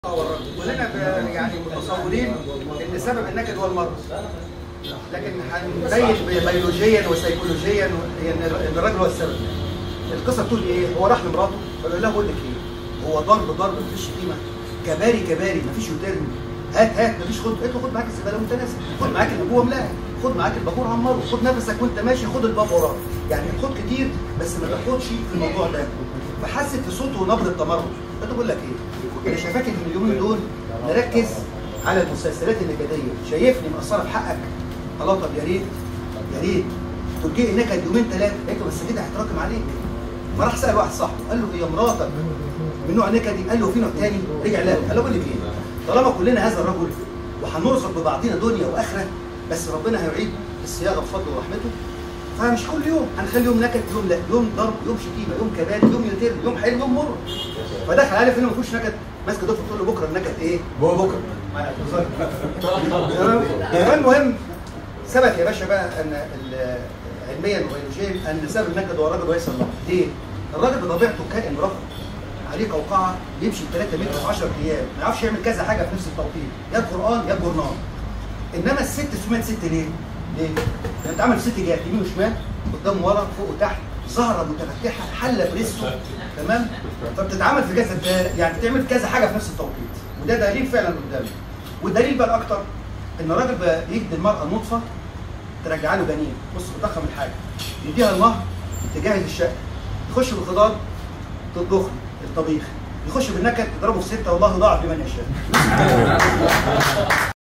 كلنا ب- يعني متصورين ان سبب النكد هو المرض لكن هنبين بيولوجيا وسيكولوجيا هي ان إن الراجل هو السبب القصه بتقول ايه هو راح لمراته فقال لها بقول لك ايه هو ضرب ضرب مفيش قيمه كباري كباري مفيش يوتيرن هات هات مفيش خد قلت له خد معاك الزباله وانت نازل خد معاك الابوه ملاها خد معاك الباخور عمره خد نفسك وانت ماشي خد الباب وراه يعني خد كتير بس ما تاخدش في الموضوع ده فحست في صوته نبره تمرد قلت له بقول لك ايه انا شايفاك ان اليومين دول نركز على المسلسلات النكديه شايفني مقصره في حقك الله طب يا ريت يا ريت ترجئي نكد يومين ثلاثه قلت له بس كده هيتراكم عليك فراح سال واحد صاحبه قال له هي مراتك من نوع نكدي قال له في نوع تاني رجع لا قال له بقول لك ايه طالما كلنا هذا الرجل وهنرزق ببعضنا دنيا واخره بس ربنا هيعيد الصياغه بفضله ورحمته فمش كل يوم هنخلي يوم نكد يوم لا يوم ضرب يوم شتيمه يوم كبات يوم يتر يوم حلو يوم مر فدخل عارف انه ما فيهوش نكد ماسك دكتور تقول له بكره النكد ايه؟ هو بكره تمام تمام المهم ثبت يا باشا بقى ان ال- علميا وبيولوجيا ان سبب النكد هو الراجل وليس الله ليه؟ الراجل بطبيعته كائن رفض عليه قوقعه يمشي 3 متر في 10 ايام ما يعرفش يعمل كذا حاجه في نفس التوقيت يا القران يا الجورنال انما الست اسمها ست ليه؟ ليه؟ لان اتعمل ست جهات يمين وشمال قدام ورا فوق وتحت زهره متفتحه حله بريسو تمام؟ فبتتعمل في كذا يعني بتعمل في كذا حاجه في نفس التوقيت وده دليل فعلا قدامي والدليل بقى الاكتر ان الراجل بقى يدي المراه نطفه ترجع له جنين بص بتضخم الحاجه يديها المهر تجهز الشقه يخش بالخضار تطبخ الطبيخ يخش بالنكد تضربه في سته والله ضاعف لمن يشاء